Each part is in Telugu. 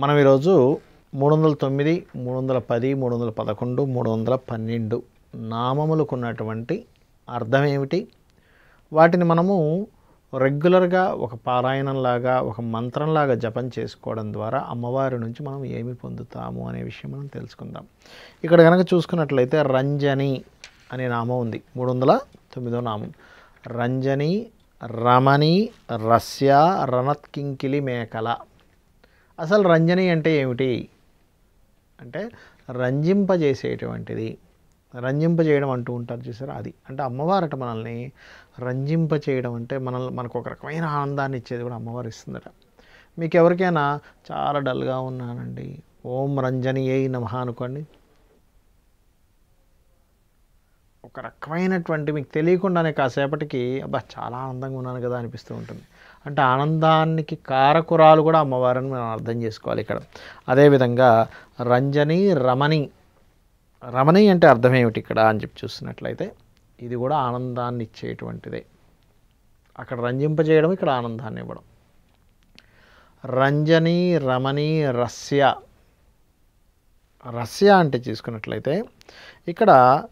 మనం ఈరోజు మూడు వందల తొమ్మిది మూడు వందల పది మూడు వందల పదకొండు మూడు వందల పన్నెండు నామములకు ఉన్నటువంటి అర్థం ఏమిటి వాటిని మనము రెగ్యులర్గా ఒక పారాయణంలాగా ఒక మంత్రంలాగా జపం చేసుకోవడం ద్వారా అమ్మవారి నుంచి మనం ఏమి పొందుతాము అనే విషయం మనం తెలుసుకుందాం ఇక్కడ కనుక చూసుకున్నట్లయితే రంజని అనే నామం ఉంది మూడు వందల తొమ్మిదో నామం రంజని రమణి రస్య రణత్కింకిలి మేకల అసలు రంజని అంటే ఏమిటి అంటే రంజింపజేసేటువంటిది రంజింపజేయడం అంటూ ఉంటారు చూసారా అది అంటే అమ్మవారట మనల్ని రంజింపచేయడం అంటే మనల్ని మనకు ఒక రకమైన ఆనందాన్ని ఇచ్చేది కూడా అమ్మవారు ఇస్తుందట మీకు ఎవరికైనా చాలా డల్గా ఉన్నానండి ఓం రంజని ఏ నమః అనుకోండి ఒక రకమైనటువంటి మీకు తెలియకుండానే కాసేపటికి అబ్బా చాలా ఆనందంగా ఉన్నాను కదా అనిపిస్తూ ఉంటుంది అంటే ఆనందానికి కారకురాలు కూడా అమ్మవారిని మనం అర్థం చేసుకోవాలి ఇక్కడ అదేవిధంగా రంజని రమణి రమణి అంటే అర్థం ఏమిటి ఇక్కడ అని చెప్పి చూస్తున్నట్లయితే ఇది కూడా ఆనందాన్ని ఇచ్చేటువంటిదే అక్కడ రంజింపజేయడం ఇక్కడ ఆనందాన్ని ఇవ్వడం రంజని రమణి రస్య రస్య అంటే చూసుకున్నట్లయితే ఇక్కడ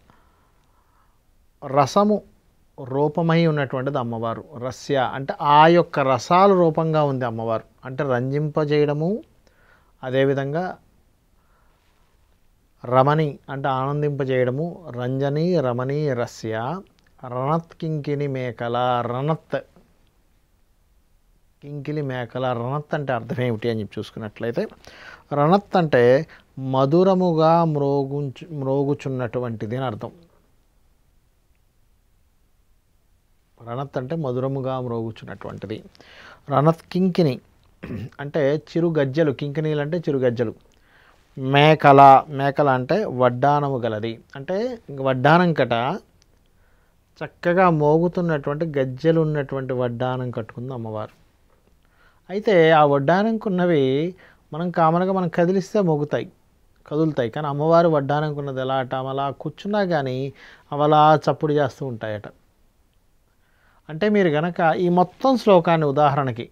రసము రూపమై ఉన్నటువంటిది అమ్మవారు రస్య అంటే ఆ యొక్క రసాల రూపంగా ఉంది అమ్మవారు అంటే రంజింపజేయడము అదేవిధంగా రమణి అంటే ఆనందింపజేయడము రంజని రమణి రస్య రణత్ కింకిని మేకల రణత్ కింకిలి మేకల రణత్ అంటే అర్థం ఏమిటి అని చెప్పి చూసుకున్నట్లయితే రణత్ అంటే మధురముగా మ్రోగుంచు మ్రోగుచున్నటువంటిది అని అర్థం రణత్ అంటే మధురముగా మ్రోగుచున్నటువంటిది రణత్ కింకిని అంటే చిరు గజ్జలు కింకినీలు అంటే చిరు గజ్జలు మేకల మేకల అంటే వడ్డానము గలది అంటే వడ్డానం కట చక్కగా మోగుతున్నటువంటి గజ్జలు ఉన్నటువంటి వడ్డానం కట్టుకుంది అమ్మవారు అయితే ఆ వడ్డానంకున్నవి మనం కామన్గా మనం కదిలిస్తే మోగుతాయి కదులుతాయి కానీ అమ్మవారు వడ్డానంకున్నది ఎలా అట అలా కూర్చున్నా కానీ అవి అలా చప్పుడు చేస్తూ ఉంటాయట అంటే మీరు గనక ఈ మొత్తం శ్లోకాన్ని ఉదాహరణకి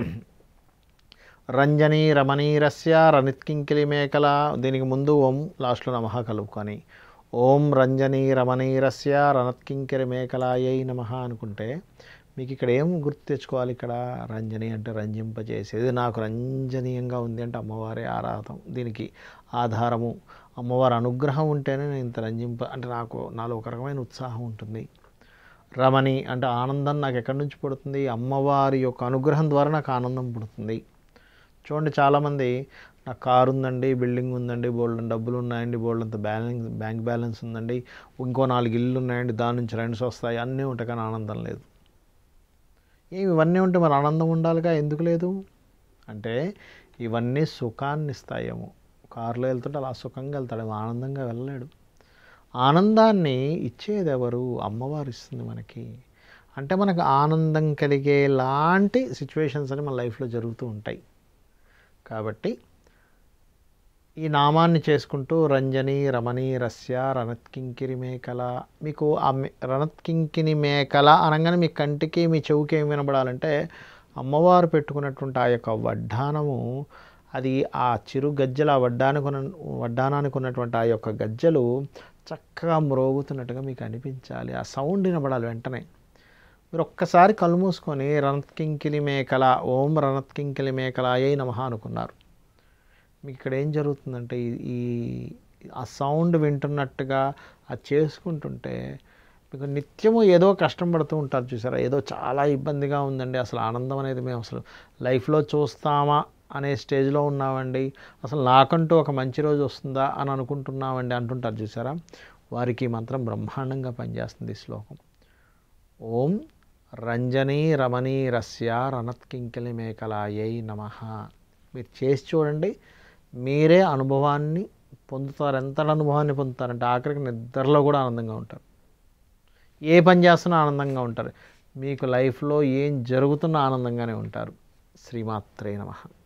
రంజని రమణి రస్య రనిత్కింకిలి మేకల దీనికి ముందు ఓం లాస్ట్లో నమః కలుపుకొని ఓం రంజని రమణి రస్య రణత్కింకిరి మేకలాయై నమః అనుకుంటే మీకు ఇక్కడ ఏం గుర్తు తెచ్చుకోవాలి ఇక్కడ రంజని అంటే రంజింపజేసేది నాకు రంజనీయంగా ఉంది అంటే అమ్మవారే ఆరాధం దీనికి ఆధారము అమ్మవారి అనుగ్రహం ఉంటేనే నేను ఇంత రంజింప అంటే నాకు నాలో ఒక రకమైన ఉత్సాహం ఉంటుంది రమణి అంటే ఆనందం నాకు ఎక్కడి నుంచి పుడుతుంది అమ్మవారి యొక్క అనుగ్రహం ద్వారా నాకు ఆనందం పుడుతుంది చూడండి చాలామంది నాకు కారు ఉందండి బిల్డింగ్ ఉందండి బోల్డ్ డబ్బులు ఉన్నాయండి బోల్డ్ అంత బ్యాలెన్స్ బ్యాంక్ బ్యాలెన్స్ ఉందండి ఇంకో నాలుగు ఇల్లు ఉన్నాయండి దాని నుంచి రెంట్స్ వస్తాయి అన్నీ ఉంటాయి కానీ ఆనందం లేదు ఏమి ఇవన్నీ ఉంటే మరి ఆనందం ఉండాలిగా ఎందుకు లేదు అంటే ఇవన్నీ సుఖాన్ని ఇస్తాయేమో కారులో వెళ్తుంటే అలా సుఖంగా వెళ్తాడు ఆనందంగా వెళ్ళలేడు ఆనందాన్ని ఇచ్చేది ఎవరు అమ్మవారు ఇస్తుంది మనకి అంటే మనకు ఆనందం కలిగేలాంటి సిచ్యువేషన్స్ అని మన లైఫ్లో జరుగుతూ ఉంటాయి కాబట్టి ఈ నామాన్ని చేసుకుంటూ రంజని రమణి రస్య రణత్కింకిరి మేకల మీకు ఆ మే- రణత్కింకిని మేకల అనగానే మీ కంటికి మీ చెవుకి ఏం వినబడాలంటే అమ్మవారు పెట్టుకున్నటువంటి ఆ యొక్క వడ్డానము అది ఆ చిరు గజ్జలు ఆ వడ్డానికి ఉన్న వడ్డానానికి ఉన్నటువంటి ఆ యొక్క గజ్జలు చక్కగా మ్రోగుతున్నట్టుగా మీకు అనిపించాలి ఆ సౌండ్ వినబడాలి వెంటనే మీరు ఒక్కసారి కళ్ళు మూసుకొని రణత్కింకిలి మేకల ఓం రణత్కింకిలి మేకల అయ్యి నమః అనుకున్నారు మీకు ఇక్కడ ఏం జరుగుతుందంటే ఈ- ఈ ఆ సౌండ్ వింటున్నట్టుగా అది చేసుకుంటుంటే మీకు నిత్యము ఏదో కష్టం పడుతూ ఉంటారు చూసారా ఏదో చాలా ఇబ్బందిగా ఉందండి అసలు ఆనందం అనేది మేము అసలు లైఫ్లో చూస్తామా అనే స్టేజ్లో ఉన్నామండి అసలు నాకంటూ ఒక మంచి రోజు వస్తుందా అని అనుకుంటున్నామండి అంటుంటారు చూసారా వారికి ఈ మంత్రం బ్రహ్మాండంగా పనిచేస్తుంది ఈ శ్లోకం ఓం రంజని రమణి రస్య రణత్కింకిలి మేకలాయై నమ మీరు చేసి చూడండి మీరే అనుభవాన్ని పొందుతారు ఎంత అనుభవాన్ని పొందుతారంటే ఆఖరికి నిద్రలో కూడా ఆనందంగా ఉంటారు ఏ పని చేస్తున్నా ఆనందంగా ఉంటారు మీకు లైఫ్లో ఏం జరుగుతున్నా ఆనందంగానే ఉంటారు శ్రీమాత్రే నమః